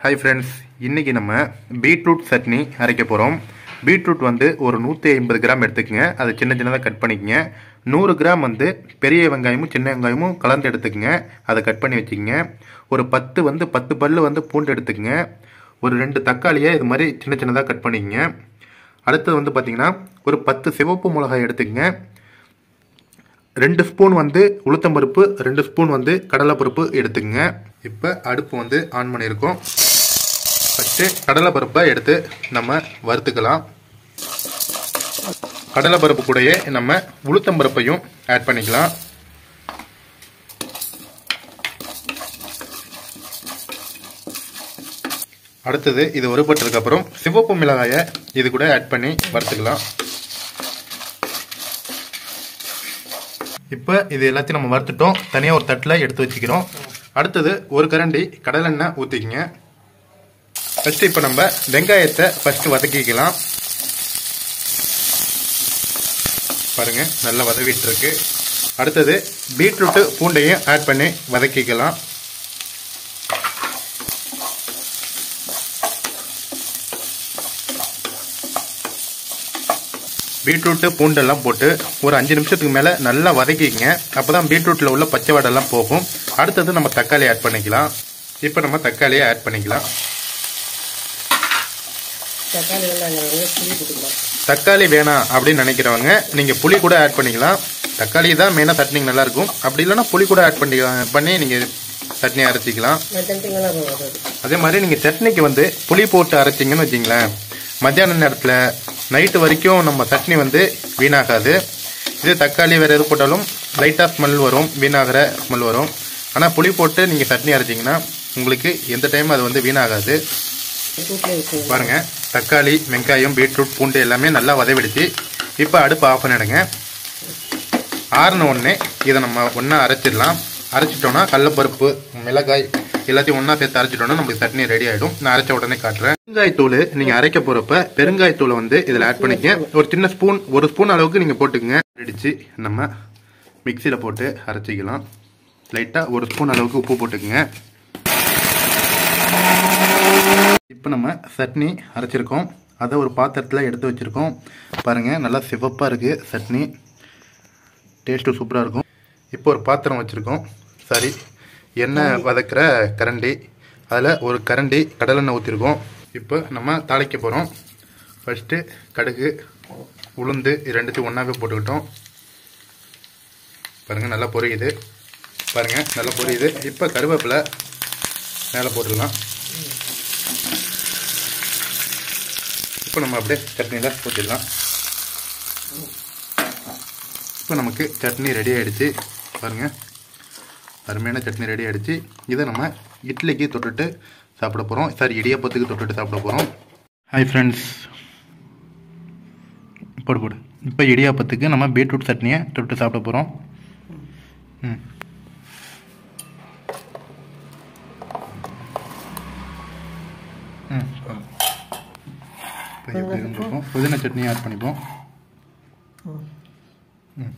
Hi friends இன்றைக்கி நம்ம beetroot chutney அரைக்க போகிறோம் பீட்ரூட் வந்து ஒரு நூற்றி ஐம்பது கிராம் எடுத்துக்கங்க அதை சின்ன சின்னதாக கட் பண்ணிக்கங்க நூறு கிராம் வந்து பெரிய வெங்காயமும் சின்ன வெங்காயமும் கலந்து எடுத்துக்கங்க அதை கட் பண்ணி வச்சுக்கங்க ஒரு பத்து வந்து பத்து பல்லு வந்து பூண்டு எடுத்துக்கங்க ஒரு ரெண்டு தக்காளியை இது மாதிரி சின்ன சின்னதாக கட் பண்ணிக்கங்க அடுத்தது வந்து பார்த்திங்கன்னா ஒரு பத்து சிவப்பு மிளகாய் எடுத்துக்கங்க ரெண்டு ஸ்பூன் வந்து உளுத்தம்பருப்பு ரெண்டு ஸ்பூன் வந்து கடலைப்பருப்பு எடுத்துக்கங்க இப்போ அடுப்பு வந்து ஆன் பண்ணியிருக்கோம் ஃபஸ்ட்டு கடலைப்பருப்பை எடுத்து நம்ம வறுத்துக்கலாம் கடலைப்பருப்பு கூடயே நம்ம உளுத்தம்பருப்பையும் ஆட் பண்ணிக்கலாம் அடுத்தது இது ஒருபட்டதுக்கு அப்புறம் சிவப்பு மிளகாயை இது கூட ஆட் பண்ணி வறுத்துக்கலாம் இப்போ இது எல்லாத்தையும் நம்ம வறுத்துட்டோம் தனியாக ஒரு தட்டில் எடுத்து வச்சுக்கிறோம் அடுத்தது ஒரு கரண்டி கடலெண்ணெய் ஊற்றிக்கிங்க ஃபஸ்ட்டு இப்போ நம்ம வெங்காயத்தை ஃபஸ்ட்டு வதக்கிக்கலாம் பாருங்க நல்லா வதவிட்டு இருக்கு அடுத்தது பீட்ரூட்டு பூண்டையும் ஆட் பண்ணி வதக்கிக்கலாம் பீட்ரூட்டு பூண்டெல்லாம் போட்டு ஒரு அஞ்சு நிமிஷத்துக்கு மேலே நல்லா வதக்கிக்கங்க அப்போ தான் பீட்ரூட்டில் உள்ள பச்சை வடெல்லாம் போகும் அடுத்தது நம்ம தக்காளி ஆட் பண்ணிக்கலாம் இப்போ நம்ம தக்காளியை ஆட் பண்ணிக்கலாம் தக்காளி வெங்காயம் புளி போட்டுக்கலாம் தக்காளி வேணாம் அப்படின்னு நினைக்கிறவங்க நீங்கள் புளி கூட ஆட் பண்ணிக்கலாம் தக்காளி தான் மெயினாக சட்னிக்கு நல்லாயிருக்கும் அப்படி இல்லைன்னா புளி கூட ஆட் பண்ணி பண்ணி நீங்கள் சட்னி அரைச்சிக்கலாம் தனித்தனியாக வராது அதே மாதிரி நீங்கள் சட்னிக்கு வந்து புளி போட்டு அரைச்சிங்கன்னு வச்சிங்களேன் மத்தியான நேரத்தில் நைட்டு வரைக்கும் நம்ம சட்னி வந்து வீணாகாது இதே தக்காளி வேறு எது போட்டாலும் லைட்டாக ஸ்மெல் வரும் வீணாகிற ஸ்மெல் வரும் ஆனால் புளி போட்டு நீங்கள் சட்னி அரைச்சிங்கன்னா உங்களுக்கு எந்த டைம் அது வந்து வீணாகாது வீட்டில் வச்சுங்க பாருங்க தக்காளி வெங்காயம் பீட்ரூட் பூண்டு எல்லாமே நல்லா வதவிடுச்சு இப்போ அடுப்பு ஆஃப் பண்ணிடுங்க ஆறின உடனே இதை நம்ம ஒன்றா அரைச்சிடலாம் அரைச்சிட்டோம்னா கடலப்பருப்பு மிளகாய் எல்லாத்தையும் ஒன்றா சேர்த்து அரைச்சிட்டோம்னா நமக்கு சட்னி ரெடி ஆகிடும் நான் அரைச்ச உடனே காட்டுறேன் பெருங்காயத்தூள் நீங்கள் அரைக்க போகிறப்ப பெருங்காயத்தூளை வந்து இதில் ஆட் பண்ணிக்க ஒரு சின்ன ஸ்பூன் ஒரு ஸ்பூன் அளவுக்கு நீங்கள் போட்டுக்கங்க அடித்து நம்ம மிக்சியில் போட்டு அரைச்சிக்கலாம் லைட்டாக ஒரு ஸ்பூன் அளவுக்கு உப்பு போட்டுக்கங்க இப்போ நம்ம சட்னி அரைச்சிருக்கோம் அதை ஒரு பாத்திரத்தில் எடுத்து வச்சுருக்கோம் பாருங்கள் நல்லா சிவப்பாக இருக்குது சட்னி டேஸ்ட்டு சூப்பராக இருக்கும் இப்போ ஒரு பாத்திரம் வச்சுருக்கோம் சாரி எண்ணெய் வதக்கிற கரண்டி அதில் ஒரு கரண்டி கடலெண்ணெய் ஊற்றிருக்கோம் இப்போ நம்ம தாளிக்க போகிறோம் ஃபஸ்ட்டு கடுகு உளுந்து இது ரெண்டுத்தையும் ஒன்றாவே போட்டுக்கிட்டோம் பாருங்கள் நல்லா பொரியுது பாருங்கள் நல்லா பொரியுது இப்போ கருவேப்பிலை மேலே போட்டுடலாம் இப்போ நம்ம அப்படியே சட்னியில் ஊற்றிடலாம் இப்போ நமக்கு சட்னி ரெடி ஆகிடுச்சு பாருங்கள் அருமையான சட்னி ரெடி ஆகிடுச்சு இதை நம்ம இட்லிக்கு தொட்டுட்டு சாப்பிட போகிறோம் சாரி இடியாப்பத்துக்கு தொட்டுட்டு சாப்பிட போகிறோம் ஹாய் ஃப்ரெண்ட்ஸ் போடு போடு இப்போ இடியாப்பத்துக்கு நம்ம பீட்ரூட் சட்னியை தொட்டு சாப்பிட போகிறோம் ம் ம் போதும். இப்போ எப்படி இருந்திருக்கும் புதினா சட்னி ஆட் பண்ணிப்போம் ம்.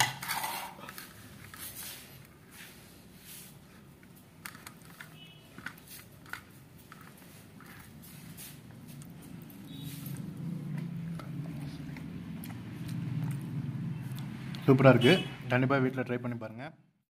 சூப்பராக இருக்குது கண்டிப்பாக வீட்டில் ட்ரை பண்ணி பாருங்கள்